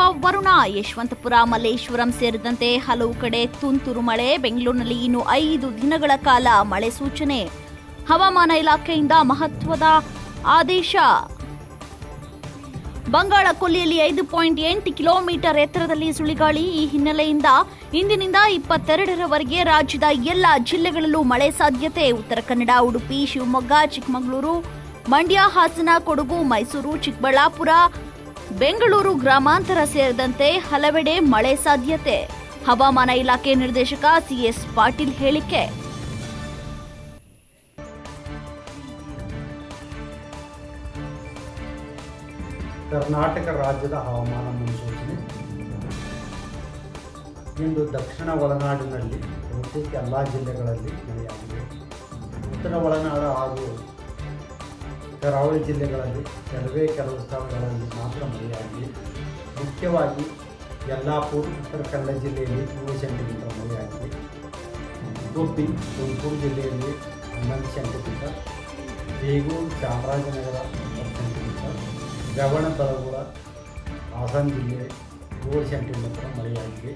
ವರುಣ ಯಶವಂತಪುರ ಮಲ್ಲೇಶ್ವರಂ ಸೇರಿದಂತೆ ಹಲವು ಕಡೆ ತುಂತುರು ಮಳೆ ಬೆಂಗಳೂರಿನಲ್ಲಿ ಇನ್ನು ಐದು ದಿನಗಳ ಕಾಲ ಮಳೆ ಸೂಚನೆ ಹವಾಮಾನ ಇಲಾಖೆಯಿಂದ ಮಹತ್ವದ ಆದೇಶ ಬಂಗಾಳ ಕೊಲ್ಲಿಯಲ್ಲಿ ಐದು ಪಾಯಿಂಟ್ ಎಂಟು ಕಿಲೋಮೀಟರ್ ಎತ್ತರದಲ್ಲಿ ಸುಳಿಗಾಳಿ ಈ ಹಿನ್ನೆಲೆಯಿಂದ ಇಂದಿನಿಂದ ಇಪ್ಪತ್ತೆರಡರವರೆಗೆ ರಾಜ್ಯದ ಎಲ್ಲ ಜಿಲ್ಲೆಗಳಲ್ಲೂ ಮಳೆ ಸಾಧ್ಯತೆ ಉತ್ತರ ಕನ್ನಡ ಉಡುಪಿ ಶಿವಮೊಗ್ಗ ಚಿಕ್ಕಮಗಳೂರು ಮಂಡ್ಯ ಹಾಸನ ಕೊಡಗು ಮೈಸೂರು ಚಿಕ್ಕಬಳ್ಳಾಪುರ ಬೆಂಗಳೂರು ಗ್ರಾಮಾಂತರ ಸೇರಿದಂತೆ ಹಲವೆಡೆ ಮಳೆ ಸಾಧ್ಯತೆ ಹವಾಮಾನ ಇಲಾಖೆ ನಿರ್ದೇಶಕ ಸಿಎಸ್ ಪಾಟೀಲ್ ಹೇಳಿಕೆ ಕರ್ನಾಟಕ ರಾಜ್ಯದ ಹವಾಮಾನ ಮುನ್ಸೂಚನೆ ಇಂದು ದಕ್ಷಿಣ ಒಳನಾಡಿನಲ್ಲಿ ಬಹುತೇಕ ಎಲ್ಲ ಜಿಲ್ಲೆಗಳಲ್ಲಿ ಮಳೆಯಾಗಿದೆ ಉತ್ತರ ಒಳನಾಡು ಹಾಗೂ ಕರಾವಳಿ ಜಿಲ್ಲೆಗಳಲ್ಲಿ ಕೆಲವೇ ಕೆಲವು ಸ್ಥಳಗಳಲ್ಲಿ ಮಾತ್ರ ಮಳೆಯಾಗಿದೆ ಮುಖ್ಯವಾಗಿ ಯಲ್ಲಾಪುರ ಉತ್ತರ ಕನ್ನಡ ಜಿಲ್ಲೆಯಲ್ಲಿ ಮೂರು ಸೆಂಟಿಮೀಟರ್ ಮಳೆಯಾಗಿದೆ ಉಡುಪಿ ತುಮಕೂರು ಜಿಲ್ಲೆಯಲ್ಲಿ ಹನ್ನೊಂದು ಸೆಂಟಿಮೀಟರ್ ಬೇಗೂರು ಚಾಮರಾಜನಗರ ಹತ್ತು ಸೆಂಟಿಮೀಟರ್ ಗವಣ ಬೆಳಗುಳ ಹಾಸನ ಜಿಲ್ಲೆ ಏಳು ಸೆಂಟಿಮೀಟರ್ ಮಳೆಯಾಗಿದೆ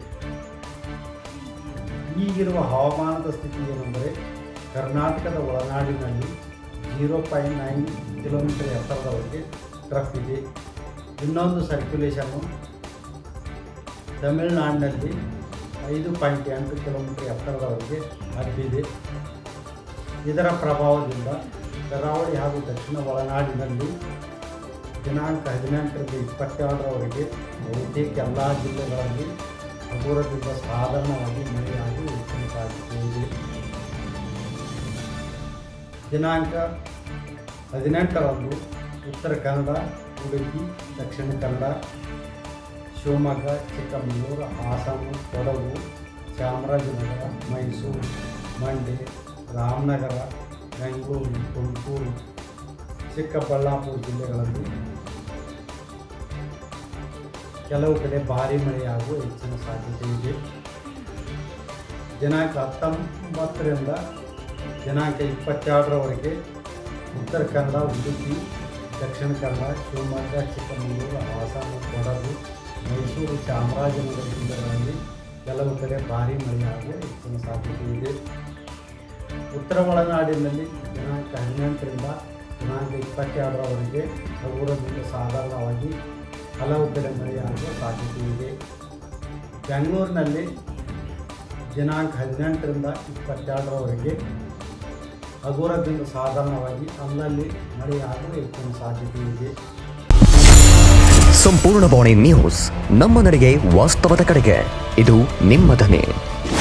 ಈಗಿರುವ ಹವಾಮಾನದ ಸ್ಥಿತಿ ಏನೆಂದರೆ ಕರ್ನಾಟಕದ ಒಳನಾಡಿನಲ್ಲಿ ಜೀರೋ ಪಾಯಿಂಟ್ ನೈನ್ ಕಿಲೋಮೀಟರ್ ಎತ್ತರದವರೆಗೆ ಟ್ರಫ್ ಇದೆ ಇನ್ನೊಂದು ಸರ್ಕ್ಯುಲೇಷನ್ನು ತಮಿಳುನಾಡಿನಲ್ಲಿ ಐದು ಪಾಯಿಂಟ್ ಎಂಟು ಕಿಲೋಮೀಟರ್ ಎತ್ತರದವರೆಗೆ ಹಬ್ಬಿದೆ ಇದರ ಪ್ರಭಾವದಿಂದ ಕರಾವಳಿ ಹಾಗೂ ದಕ್ಷಿಣ ಒಳನಾಡಿನಲ್ಲಿ ದಿನಾಂಕ ಹದಿನೆಂಟರಿಂದ ಇಪ್ಪತ್ತೆರಡರವರೆಗೆ ಬಹುತೇಕ ಎಲ್ಲ ಜಿಲ್ಲೆಗಳಲ್ಲಿ ಹಗುರದಿಂದ ಸಾಧಾರಣವಾಗಿ ಮಳೆಯಾಗಿ ಹೆಚ್ಚಿನ ಸಾಧ್ಯತೆ ಇದೆ ದಿನಾಂಕ ಹದಿನೆಂಟರಂದು ಉತ್ತರ ಕನ್ನಡ ಉಡುಪಿ ದಕ್ಷಿಣ ಕನ್ನಡ ಶಿವಮೊಗ್ಗ ಚಿಕ್ಕಮಗಳೂರು ಹಾಸನ ಕೊಡಗು ಚಾಮರಾಜನಗರ ಮೈಸೂರು ಮಂಡ್ಯ ರಾಮನಗರ ಬೆಂಗಳೂರು ತುಮಕೂರು ಚಿಕ್ಕಬಳ್ಳಾಪುರ ಜಿಲ್ಲೆಗಳಲ್ಲಿ ಕೆಲವು ಕಡೆ ಭಾರಿ ಮಳೆಯಾಗುವ ಹೆಚ್ಚಿನ ಸಾಧ್ಯತೆ ಇದೆ ದಿನಾಂಕ ಹತ್ತೊಂಬತ್ತರಿಂದ ದಿನಾಂಕ ಇಪ್ಪತ್ತೆರಡರವರೆಗೆ ಉತ್ತರ ಕನ್ನಡ ಉಡುಪಿ ದಕ್ಷಿಣ ಕನ್ನಡ ಶಿವಮೊಗ್ಗ ಚಿಕ್ಕಮಗಳೂರು ಹಾಸನ ಕೊಡಗು ಮೈಸೂರು ಚಾಮರಾಜನಗರ ಜಿಲ್ಲೆಗಳಲ್ಲಿ ಕೆಲವು ಕಡೆ ಭಾರಿ ಮಳೆಯಾಗುವ ಹೆಚ್ಚಿನ ಸಾಧ್ಯತೆ ಇದೆ ಉತ್ತರ ಒಳನಾಡಿನಲ್ಲಿ ದಿನಾಂಕ ಹದಿನೆಂಟರಿಂದ ದಿನಾಂಕ ಇಪ್ಪತ್ತೆರಡರವರೆಗೆ ಹಗುರದಿಂದ ಸಾಧಾರಣವಾಗಿ ಹಲವು ಕಡೆ ಮಳೆಯಾಗುವ ಸಾಧ್ಯತೆ ಇದೆ ಬೆಂಗಳೂರಿನಲ್ಲಿ ದಿನಾಂಕ ಹದಿನೆಂಟರಿಂದ ಇಪ್ಪತ್ತೆರಡರವರೆಗೆ ಹಗುರದಿಂದ ಸಾಧಾರಣವಾಗಿ ಅಲ್ಲಲ್ಲಿ ಮಳೆಯಾಗುವ ಹೆಚ್ಚಿನ ಸಾಧ್ಯತೆ ಇದೆ ಸಂಪೂರ್ಣ ಬಾಣಿ ನ್ಯೂಸ್ ನಮ್ಮ ನಡೆಗೆ ವಾಸ್ತವದ ಕಡೆಗೆ ಇದು ನಿಮ್ಮ ಧ್ವನಿ